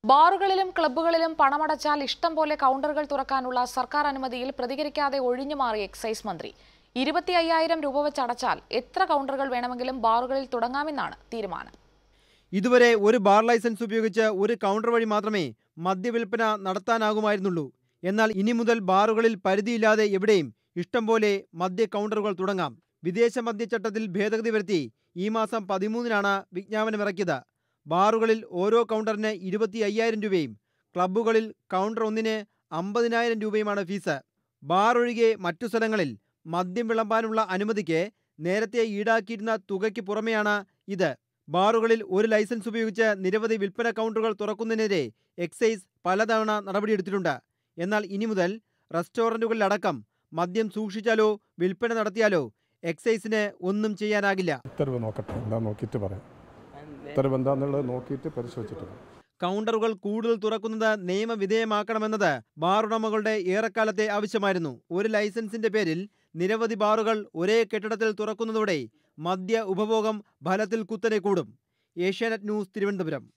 ബാറുകളിലും ക്ലബ്ബുകളിലും പണമടച്ചാൽ ഇഷ്ടം പോലെ കൗണ്ടറുകൾ തുറക്കാനുള്ള സർക്കാർ അനുമതിയിൽ പ്രതികരിക്കാതെ ഒഴിഞ്ഞു മാറി എക്സൈസ് മന്ത്രി ഇരുപത്തി അയ്യായിരം രൂപ വെച്ച് അടച്ചാൽ എത്ര കൗണ്ടറുകൾ വേണമെങ്കിലും ബാറുകളിൽ തുടങ്ങാമെന്നാണ് തീരുമാനം ഇതുവരെ ഒരു ബാർ ലൈസൻസ് ഉപയോഗിച്ച് ഒരു കൗണ്ടർ വഴി മാത്രമേ മദ്യവിൽപ്പന നടത്താനാകുമായിരുന്നുള്ളൂ എന്നാൽ ഇനി മുതൽ ബാറുകളിൽ പരിധിയില്ലാതെ എവിടെയും ഇഷ്ടം പോലെ മദ്യ കൗണ്ടറുകൾ തുടങ്ങാം വിദേശ മദ്യച്ചട്ടത്തിൽ ഭേദഗതി വരുത്തി ഈ മാസം പതിമൂന്നിനാണ് വിജ്ഞാപനമിറക്കിയത് ബാറുകളിൽ ഓരോ കൗണ്ടറിന് ഇരുപത്തി അയ്യായിരം രൂപയും ക്ലബ്ബുകളിൽ കൗണ്ടർ ഒന്നിന് അമ്പതിനായിരം രൂപയുമാണ് ഫീസ് ബാർ ഒഴികെ മറ്റു സ്ഥലങ്ങളിൽ മദ്യം വിളമ്പാനുള്ള അനുമതിക്ക് നേരത്തെ ഈടാക്കിയിരുന്ന തുകയ്ക്ക് പുറമെയാണ് ഇത് ബാറുകളിൽ ഒരു ലൈസൻസ് ഉപയോഗിച്ച് നിരവധി വിൽപ്പന കൗണ്ടറുകൾ തുറക്കുന്നതിനെതിരെ എക്സൈസ് പലതവണ നടപടിയെടുത്തിട്ടുണ്ട് എന്നാൽ ഇനി മുതൽ റെസ്റ്റോറന്റുകളിലടക്കം മദ്യം സൂക്ഷിച്ചാലോ വിൽപ്പന നടത്തിയാലോ എക്സൈസിന് ഒന്നും ചെയ്യാനാകില്ല ഉത്തരവ് നോക്കട്ടെ എന്താ നോക്കിയിട്ട് പറയാം ഉത്തരവ് എന്താന്നുള്ളത് നോക്കിയിട്ട് പരിശോധിച്ചിട്ട് പറയാം കൗണ്ടറുകൾ കൂടുതൽ തുറക്കുന്നത് നിയമവിധേയമാക്കണമെന്നത് ബാർ ഉടമകളുടെ ഏറെക്കാലത്തെ ആവശ്യമായിരുന്നു ഒരു ലൈസൻസിന്റെ പേരിൽ നിരവധി ബാറുകൾ ഒരേ കെട്ടിടത്തിൽ തുറക്കുന്നതോടെ മദ്യ ഉപഭോഗം ഫലത്തിൽ കുത്തനെ കൂടും ഏഷ്യാനെറ്റ് ന്യൂസ് തിരുവനന്തപുരം